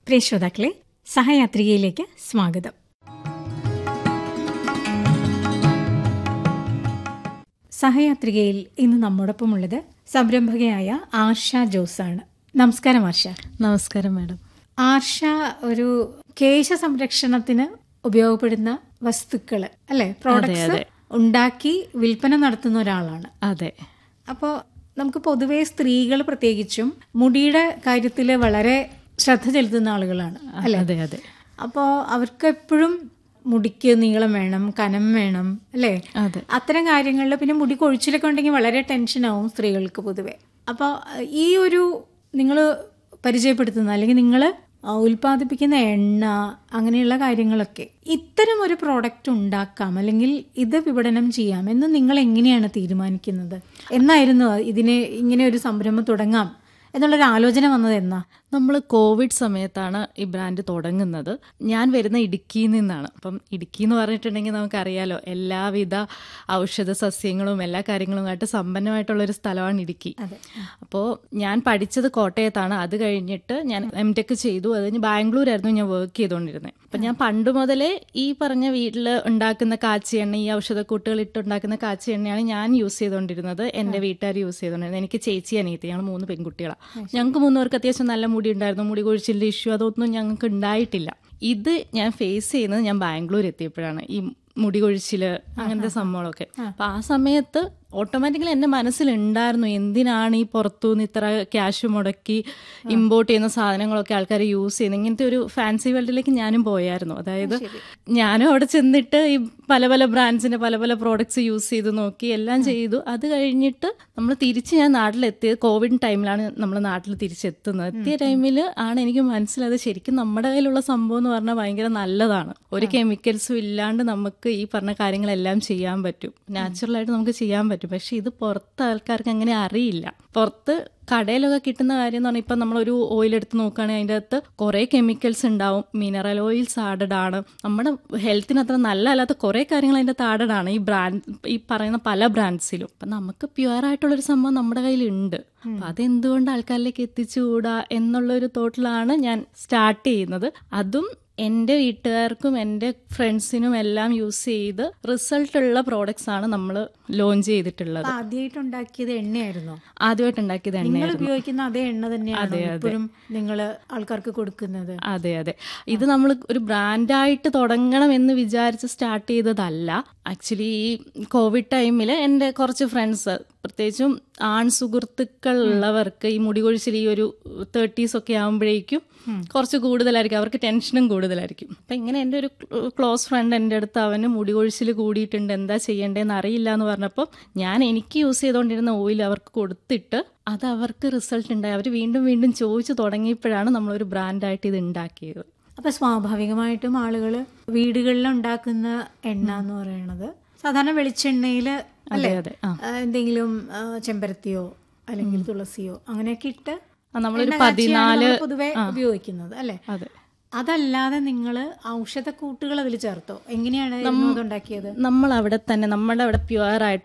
പ്രിയ ശ്രോതാക്കളെ സഹയാത്രികയിലേക്ക് സ്വാഗതം സഹയാത്രികയിൽ ഇന്ന് നമ്മോടൊപ്പമുള്ളത് സംരംഭകയായ ആർഷ ജോസാണ് നമസ്കാരം ആർഷ നമസ്കാരം മാഡം ആർഷ ഒരു കേശ സംരക്ഷണത്തിന് ഉപയോഗപ്പെടുന്ന വസ്തുക്കൾ അല്ലെ പ്രോഡക്ട്സ് ഉണ്ടാക്കി വിൽപ്പന നടത്തുന്ന ഒരാളാണ് അതെ അപ്പോൾ നമുക്ക് പൊതുവേ സ്ത്രീകൾ പ്രത്യേകിച്ചും മുടിയുടെ കാര്യത്തിൽ വളരെ ശ്രദ്ധ ചെലുത്തുന്ന ആളുകളാണ് അല്ലെ അതെ അതെ അപ്പോൾ അവർക്ക് എപ്പോഴും മുടിക്ക് നീളം വേണം കനം വേണം അല്ലേ അതെ അത്തരം കാര്യങ്ങളിൽ പിന്നെ മുടി കൊഴിച്ചിലൊക്കെ ഉണ്ടെങ്കിൽ വളരെ ടെൻഷനാവും സ്ത്രീകൾക്ക് പൊതുവെ അപ്പോൾ ഈ ഒരു നിങ്ങൾ പരിചയപ്പെടുത്തുന്ന അല്ലെങ്കിൽ നിങ്ങൾ ഉൽപ്പാദിപ്പിക്കുന്ന എണ്ണ അങ്ങനെയുള്ള കാര്യങ്ങളൊക്കെ ഇത്തരം ഒരു പ്രോഡക്റ്റ് ഉണ്ടാക്കാം അല്ലെങ്കിൽ ഇത് വിപണനം ചെയ്യാം എന്ന് നിങ്ങൾ എങ്ങനെയാണ് തീരുമാനിക്കുന്നത് എന്നായിരുന്നു ഇതിനെ ഇങ്ങനെ ഒരു സംരംഭം തുടങ്ങാം എന്നുള്ളൊരു ആലോചന വന്നത് എന്നാ നമ്മൾ കോവിഡ് സമയത്താണ് ഈ ബ്രാൻഡ് തുടങ്ങുന്നത് ഞാൻ വരുന്ന ഇടുക്കിയിൽ നിന്നാണ് അപ്പം ഇടുക്കി എന്ന് പറഞ്ഞിട്ടുണ്ടെങ്കിൽ നമുക്കറിയാലോ എല്ലാവിധ ഔഷധ സസ്യങ്ങളും എല്ലാ കാര്യങ്ങളുമായിട്ട് സമ്പന്നമായിട്ടുള്ള ഒരു സ്ഥലമാണ് ഇടുക്കി അതെ. അപ്പോൾ ഞാൻ പഠിച്ചത് കോട്ടയത്താണ് അത് കഴിഞ്ഞിട്ട് ഞാൻ എം ടെക് ചെയ്തു അത് കഴിഞ്ഞ് ബാംഗ്ലൂരായിരുന്നു ഞാൻ വർക്ക് ചെയ്തുകൊണ്ടിരുന്നത് അപ്പം ഞാൻ പണ്ട് മുതലേ ഈ പറഞ്ഞ വീട്ടിൽ ഉണ്ടാക്കുന്ന കാച്ചി എണ്ണ ഈ ഔഷധക്കൂട്ടുകൾ ഇട്ടുണ്ടാക്കുന്ന കാച്ചി എണ്ണയാണ് ഞാൻ യൂസ് ചെയ്തുകൊണ്ടിരുന്നത് എൻ്റെ വീട്ടുകാർ യൂസ് ചെയ്തുകൊണ്ടിരുന്നത് എനിക്ക് ചേച്ചി അനിയത്തി ഞങ്ങൾ മൂന്ന് പെൺകുട്ടികളാണ് ഞങ്ങൾക്ക് മൂന്ന് പേർക്ക് അത്യാവശ്യം നല്ല മുടി ഉണ്ടായിരുന്നു മുടി കൊഴിച്ചിലിൻ്റെ ഇഷ്യൂ അതൊന്നും ഞങ്ങൾക്ക് ഉണ്ടായിട്ടില്ല ഇത് ഞാൻ ഫേസ് ചെയ്യുന്നത് ഞാൻ ബാംഗ്ലൂർ എത്തിയപ്പോഴാണ് ഈ മുടി കൊഴിച്ചില് അങ്ങനത്തെ സംഭവങ്ങളൊക്കെ അപ്പൊ ആ സമയത്ത് ഓട്ടോമാറ്റിക്കലി എൻ്റെ മനസ്സിലുണ്ടായിരുന്നു എന്തിനാണ് ഈ പുറത്തുനിന്ന് ഇത്ര ക്യാഷ് മുടക്കി ഇമ്പോർട്ട് ചെയ്യുന്ന സാധനങ്ങളൊക്കെ ആൾക്കാർ യൂസ് ചെയ്യുന്നത് ഇങ്ങനത്തെ ഒരു ഫാൻസി വേൾഡിലേക്ക് ഞാനും പോയായിരുന്നു അതായത് ഞാനും അവിടെ ചെന്നിട്ട് ഈ പല പല ബ്രാൻഡ്സിന്റെ പല പല പ്രോഡക്ട്സ് യൂസ് ചെയ്ത് നോക്കി എല്ലാം ചെയ്തു അത് കഴിഞ്ഞിട്ട് നമ്മൾ തിരിച്ച് ഞാൻ നാട്ടിലെത്തിയത് കോവിഡ് ടൈമിലാണ് നമ്മൾ നാട്ടിൽ തിരിച്ചെത്തുന്നത് എത്തിയ ടൈമിൽ ആണ് എനിക്ക് മനസ്സിലായത് ശരിക്കും നമ്മുടെ കയ്യിലുള്ള സംഭവം എന്ന് പറഞ്ഞാൽ ഭയങ്കര നല്ലതാണ് ഒരു കെമിക്കൽസും ഇല്ലാണ്ട് നമുക്ക് ഈ പറഞ്ഞ കാര്യങ്ങളെല്ലാം ചെയ്യാൻ പറ്റും നാച്ചുറലായിട്ട് നമുക്ക് ചെയ്യാൻ പറ്റും പക്ഷെ ഇത് പുറത്ത് ആൾക്കാർക്ക് അങ്ങനെ അറിയില്ല പുറത്ത് കടയിലൊക്കെ കിട്ടുന്ന കാര്യം എന്ന് പറഞ്ഞാൽ ഇപ്പം നമ്മളൊരു ഓയിൽ എടുത്ത് നോക്കുകയാണെങ്കിൽ അതിൻ്റെ അകത്ത് കുറേ കെമിക്കൽസ് ഉണ്ടാവും മിനറൽ ഓയിൽസ് ആഡഡ് ആണ് നമ്മുടെ ഹെൽത്തിന് അത്ര നല്ലതല്ലാത്ത കുറേ കാര്യങ്ങൾ അതിൻ്റെ അകത്ത് ആഡഡ് ആണ് ഈ ബ്രാൻഡ് ഈ പറയുന്ന പല ബ്രാൻഡ്സിലും അപ്പം നമുക്ക് പ്യുവർ ആയിട്ടുള്ളൊരു സംഭവം നമ്മുടെ കയ്യിലുണ്ട് അപ്പം അതെന്തുകൊണ്ട് ആൾക്കാരിലേക്ക് എത്തിച്ചുകൂടാ എന്നുള്ളൊരു തോട്ടിലാണ് ഞാൻ സ്റ്റാർട്ട് ചെയ്യുന്നത് അതും എൻ്റെ വീട്ടുകാർക്കും എൻ്റെ ഫ്രണ്ട്സിനും എല്ലാം യൂസ് ചെയ്ത് റിസൾട്ട് ഉള്ള പ്രോഡക്ട്സ് ആണ് നമ്മൾ ലോഞ്ച് ചെയ്തിട്ടുള്ളത് ആദ്യമായിട്ട് ഉണ്ടാക്കിയത് എണ്ണയായിരുന്നോ ആദ്യമായിട്ട് ഉണ്ടാക്കിയത് നിങ്ങൾ എണ്ണയായിരുന്നു ഉപയോഗിക്കുന്ന അതേ എണ്ണ തന്നെയാണ് ഇപ്പോഴും നിങ്ങൾ ആൾക്കാർക്ക് കൊടുക്കുന്നത് അതെ അതെ ഇത് നമ്മൾ ഒരു ബ്രാൻഡായിട്ട് തുടങ്ങണം എന്ന് വിചാരിച്ച് സ്റ്റാർട്ട് ചെയ്തതല്ല ആക്ച്വലി ഈ കോവിഡ് ടൈമിൽ എൻ്റെ കുറച്ച് ഫ്രണ്ട്സ് പ്രത്യേകിച്ചും ആൺ സുഹൃത്തുക്കൾ ഉള്ളവർക്ക് ഈ മുടി കൊഴിച്ചിൽ ഈ ഒരു തേർട്ടീസ് ഒക്കെ ആകുമ്പോഴേക്കും കുറച്ച് കൂടുതലായിരിക്കും അവർക്ക് ടെൻഷനും കൂടുതലായിരിക്കും അപ്പം ഇങ്ങനെ എൻ്റെ ഒരു ക്ലോസ് ഫ്രണ്ട് എൻ്റെ അടുത്ത് അവന് മുടി കൊഴിച്ചിൽ കൂടിയിട്ടുണ്ട് എന്താ ചെയ്യേണ്ടതെന്ന് അറിയില്ല എന്ന് പറഞ്ഞപ്പോൾ ഞാൻ എനിക്ക് യൂസ് ചെയ്തുകൊണ്ടിരുന്ന ഓയിൽ അവർക്ക് കൊടുത്തിട്ട് അത് അവർക്ക് റിസൾട്ട് ഉണ്ടായി അവർ വീണ്ടും വീണ്ടും ചോദിച്ചു തുടങ്ങിയപ്പോഴാണ് നമ്മളൊരു ബ്രാൻഡായിട്ട് ഇത് ഉണ്ടാക്കിയത് അപ്പൊ സ്വാഭാവികമായിട്ടും ആളുകൾ വീടുകളിൽ ഉണ്ടാക്കുന്ന എണ്ണ എന്ന് പറയുന്നത് സാധാരണ വെളിച്ചെണ്ണയിൽ അല്ലേ അതെ ആ ആ, എന്തെങ്കിലും ആ, ചെമ്പരത്തിയോ അല്ലെങ്കിൽ തുളസിയോ അങ്ങനെയൊക്കെ ഇട്ട് ആ, നമ്മളൊരു എണ്ണ കാച്ചിയാണ് പതിനാല് നമ്മള് പൊതുവെ ഉപയോഗിക്കുന്നത് അല്ലെ അതെ അതല്ലാതെ നിങ്ങൾ ഔഷധക്കൂട്ടുകൾ അതിൽ ചേർത്തോ എങ്ങനെയാണ് വിനോദം ഉണ്ടാക്കിയത് നമ്മൾ അവിടെ തന്നെ നമ്മുടെ അവിടെ പ്യുവർ ആയിട്ട്